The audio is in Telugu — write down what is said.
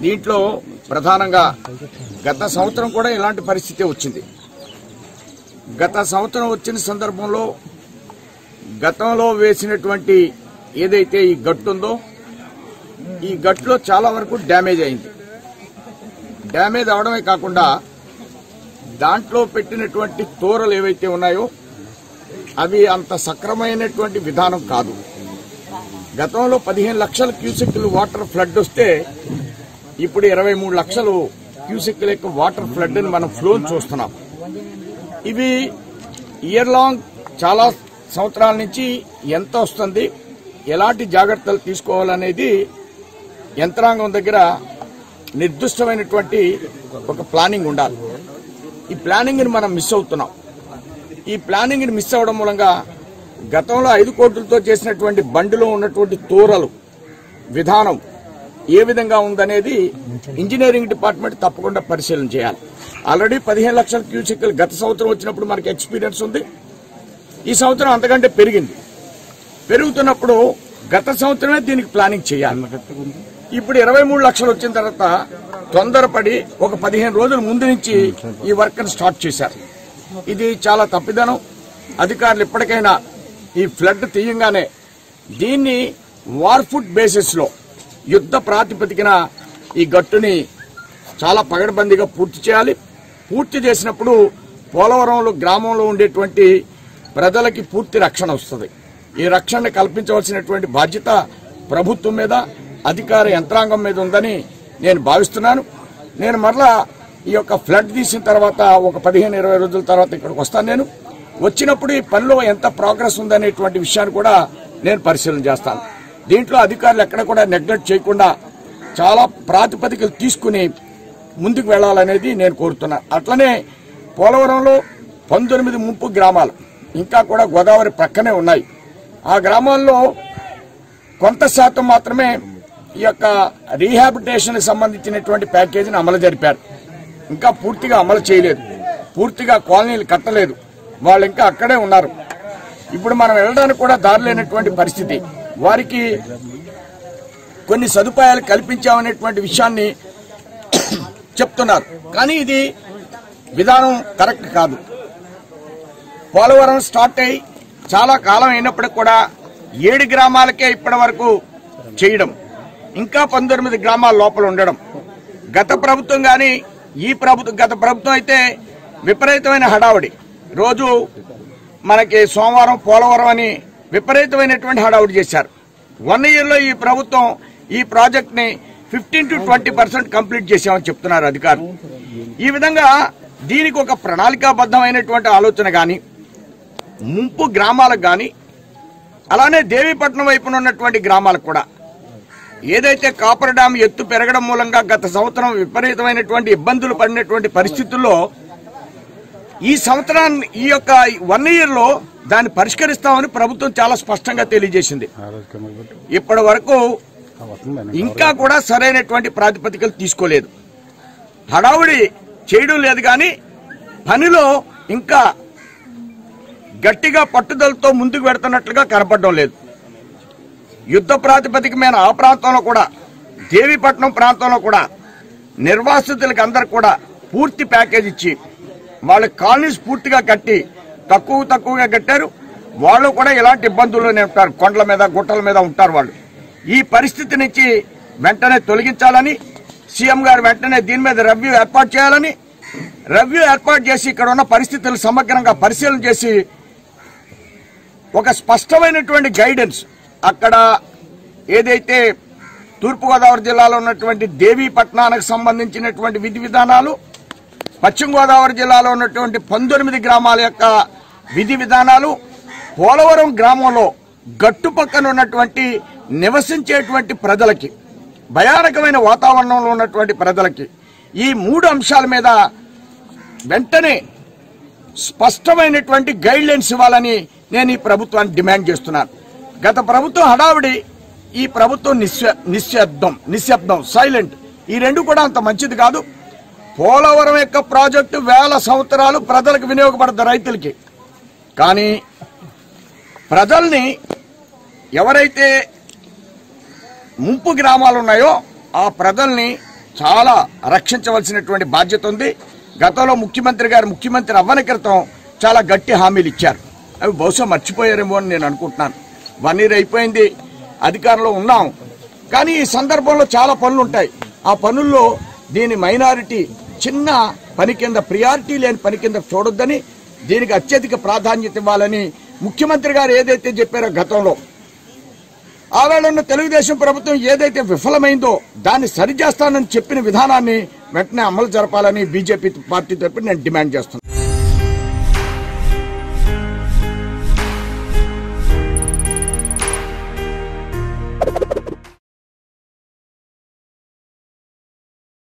దీంట్లో ప్రధానంగా గత సంవత్సరం కూడా ఇలాంటి పరిస్థితి వచ్చింది గత సంవత్సరం వచ్చిన సందర్భంలో గతంలో వేసినటువంటి ఏదైతే ఈ గట్టు ఉందో ఈ గట్టులో చాలా వరకు డ్యామేజ్ అయింది డ్యామేజ్ అవడమే కాకుండా దాంట్లో పెట్టినటువంటి తోరలు ఏవైతే ఉన్నాయో అవి అంత సక్రమైనటువంటి విధానం కాదు గతంలో పదిహేను లక్షల క్యూసెక్లు వాటర్ ఫ్లడ్ వస్తే ఇప్పుడు ఇరవై మూడు లక్షలు క్యూసెక్ల యొక్క వాటర్ ఫ్లడ్ ని మనం ఫ్లో చూస్తున్నాం ఇవి ఇయర్ లాంగ్ చాలా సంవత్సరాల నుంచి ఎంత వస్తుంది ఎలాంటి జాగ్రత్తలు తీసుకోవాలనేది యంత్రాంగం దగ్గర నిర్దిష్టమైనటువంటి ఒక ప్లానింగ్ ఉండాలి ఈ ప్లానింగ్ ని మనం మిస్ అవుతున్నాం ఈ ప్లానింగ్ ని మిస్ అవడం మూలంగా గతంలో ఐదు కోట్లతో చేసినటువంటి బండిలో ఉన్నటువంటి తూరలు విధానం ఏ విధంగా ఉందనేది ఇంజనీరింగ్ డిపార్ట్మెంట్ తప్పకుండా పరిశీలన చేయాలి ఆల్రెడీ పదిహేను లక్షల క్యూసెక్లు గత సంవత్సరం వచ్చినప్పుడు మనకి ఎక్స్పీరియన్స్ ఉంది ఈ సంవత్సరం అంతకంటే పెరిగింది పెరుగుతున్నప్పుడు గత సంవత్సరమే దీనికి ప్లానింగ్ చేయాలి ఇప్పుడు ఇరవై మూడు లక్షలు వచ్చిన తర్వాత తొందరపడి ఒక పదిహేను రోజుల ముందు నుంచి ఈ వర్క్ స్టార్ట్ చేశారు ఇది చాలా తప్పిదనం అధికారులు ఇప్పటికైనా ఈ ఫ్లడ్ తీయంగానే దీన్ని వార్ఫుట్ బేసిస్ లో యుద్ధ ప్రాతిపదికన ఈ గట్టుని చాలా పగడబందీగా పూర్తి చేయాలి పూర్తి చేసినప్పుడు పోలవరంలో గ్రామంలో ఉండేటువంటి ప్రజలకి పూర్తి రక్షణ వస్తుంది ఈ రక్షణ కల్పించవలసినటువంటి బాధ్యత ప్రభుత్వం మీద అధికార యంత్రాంగం మీద ఉందని నేను భావిస్తున్నాను నేను మరలా ఈ యొక్క ఫ్లడ్ తీసిన తర్వాత ఒక పదిహేను ఇరవై రోజుల తర్వాత ఇక్కడికి వస్తాను నేను వచ్చినప్పుడు ఈ పనిలో ఎంత ప్రోగ్రెస్ ఉందనేటువంటి విషయాన్ని కూడా నేను పరిశీలన చేస్తాను దీంట్లో అధికారులు ఎక్కడ కూడా నెగ్లెక్ట్ చేయకుండా చాలా ప్రాతిపదికలు తీసుకుని ముందుకు వెళ్లాలనేది నేను కోరుతున్నాను అట్లనే పోలవరంలో పంతొమ్మిది ముంపు గ్రామాలు ఇంకా కూడా గోదావరి ప్రక్కనే ఉన్నాయి ఆ గ్రామాల్లో కొంత శాతం మాత్రమే ఈ యొక్క రీహాబిటేషన్ సంబంధించినటువంటి ప్యాకేజీని అమలు జరిపారు ఇంకా పూర్తిగా అమలు చేయలేదు పూర్తిగా కాలనీలు కట్టలేదు వాళ్ళు ఇంకా అక్కడే ఉన్నారు ఇప్పుడు మనం వెళ్ళడానికి కూడా దారి లేనటువంటి పరిస్థితి వారికి కొన్ని సదుపాయాలు కల్పించామనేటువంటి విషయాన్ని చెప్తున్నారు కానీ ఇది విధానం కరెక్ట్ కాదు పోలవరం స్టార్ట్ అయి చాలా కాలం అయినప్పటికి కూడా ఏడు గ్రామాలకే ఇప్పటి వరకు చేయడం ఇంకా పంతొమ్మిది గ్రామాల లోపల ఉండడం గత ప్రభుత్వం కానీ ఈ ప్రభుత్వం గత ప్రభుత్వం అయితే విపరీతమైన హడావుడి రోజు మనకి సోమవారం పోలవరం అని విపరీతమైనటువంటి హడావుడి చేశారు వన్ ఇయర్ లో ఈ ప్రభుత్వం ఈ ప్రాజెక్ట్ ని fifteen to twenty percent complete చేశామని చెప్తున్నారు అధికారులు ఈ విధంగా దీనికి ఒక ప్రణాళికాబద్ధమైనటువంటి ఆలోచన గాని ముంపు గ్రామాలకు గాని అలానే దేవీపట్నం వైపున ఉన్నటువంటి గ్రామాలకు కూడా ఏదైతే కాపర్ డ్యామ్ ఎత్తు పెరగడం మూలంగా గత సంవత్సరం విపరీతమైనటువంటి ఇబ్బందులు పడినటువంటి పరిస్థితుల్లో ఈ సంవత్సరాన్ని ఈ యొక్క వన్ ఇయర్ లో దాన్ని పరిష్కరిస్తామని ప్రభుత్వం చాలా స్పష్టంగా తెలియజేసింది ఇప్పటి వరకు ఇంకా కూడా సరైనటువంటి ప్రాతిపదికలు తీసుకోలేదు హడావుడి చేయడం లేదు కానీ పనిలో ఇంకా గట్టిగా పట్టుదలతో ముందుకు పెడుతున్నట్లుగా కనపడడం లేదు యుద్ధ ప్రాతిపదిక మీద ఆ ప్రాంతంలో కూడా దేవీపట్నం ప్రాంతంలో కూడా నిర్వాసితులకు అందరికి కూడా పూర్తి ప్యాకేజ్ ఇచ్చి వాళ్ళ కాలనీస్ పూర్తిగా కట్టి తక్కువ తక్కువగా కట్టారు వాళ్ళు కూడా ఎలాంటి ఇబ్బందుల్లోనే ఉంటారు కొండల మీద గుట్టల మీద ఉంటారు వాళ్ళు ఈ పరిస్థితి నుంచి వెంటనే తొలగించాలని సీఎం గారు వెంటనే దీని మీద రవ్యూ ఏర్పాటు చేయాలని రవ్యూ ఏర్పాటు చేసి ఇక్కడ ఉన్న పరిస్థితులు సమగ్రంగా పరిశీలన చేసి ఒక స్పష్టమైనటువంటి గైడెన్స్ అక్కడ ఏదైతే తూర్పుగోదావరి జిల్లాలో ఉన్నటువంటి దేవీపట్నానికి సంబంధించినటువంటి విధి విధానాలు పశ్చిమ గోదావరి జిల్లాలో ఉన్నటువంటి పంతొమ్మిది గ్రామాల యొక్క విధి విధానాలు పోలవరం గ్రామంలో గట్టు పక్కన ఉన్నటువంటి నివసించేటువంటి ప్రజలకి భయానకమైన వాతావరణంలో ఉన్నటువంటి ప్రజలకి ఈ మూడు అంశాల మీద వెంటనే స్పష్టమైనటువంటి గైడ్ లైన్స్ ఇవ్వాలని నేను ఈ ప్రభుత్వాన్ని డిమాండ్ చేస్తున్నాను గత ప్రభుత్వం హడావిడి ఈ ప్రభుత్వం నిశ్శ నిశ్శబ్దం నిశ్శబ్దం సైలెంట్ ఈ రెండు కూడా అంత మంచిది కాదు పోలవరం యొక్క ప్రాజెక్టు వేల సంవత్సరాలు ప్రజలకు వినియోగపడదు రైతులకి కానీ ప్రజల్ని ఎవరైతే ముంపు గ్రామాలు ఉన్నాయో ఆ ప్రజల్ని చాలా రక్షించవలసినటువంటి బాధ్యత ఉంది గతంలో ముఖ్యమంత్రి గారు ముఖ్యమంత్రి అవ్వని క్రితం చాలా గట్టి హామీలు ఇచ్చారు అవి బహుశా మర్చిపోయారేమో అని నేను అనుకుంటున్నాను వన్ ఇయర్ అయిపోయింది అధికారంలో ఉన్నాం కానీ ఈ సందర్భంలో చాలా పనులు ఉంటాయి ఆ పనుల్లో దీని మైనారిటీ చిన్న పని కింద ప్రియారిటీ లేని పని కింద చూడొద్దని దీనికి అత్యధిక ప్రాధాన్యత ఇవ్వాలని ముఖ్యమంత్రి గారు ఏదైతే చెప్పారో గతంలో ఆవేళ తెలుగుదేశం ప్రభుత్వం ఏదైతే విఫలమైందో దాన్ని సరిచేస్తానని చెప్పిన విధానాన్ని వెంటనే అమలు జరపాలని బీజేపీ పార్టీ తరపున నేను డిమాండ్ చేస్తున్నాను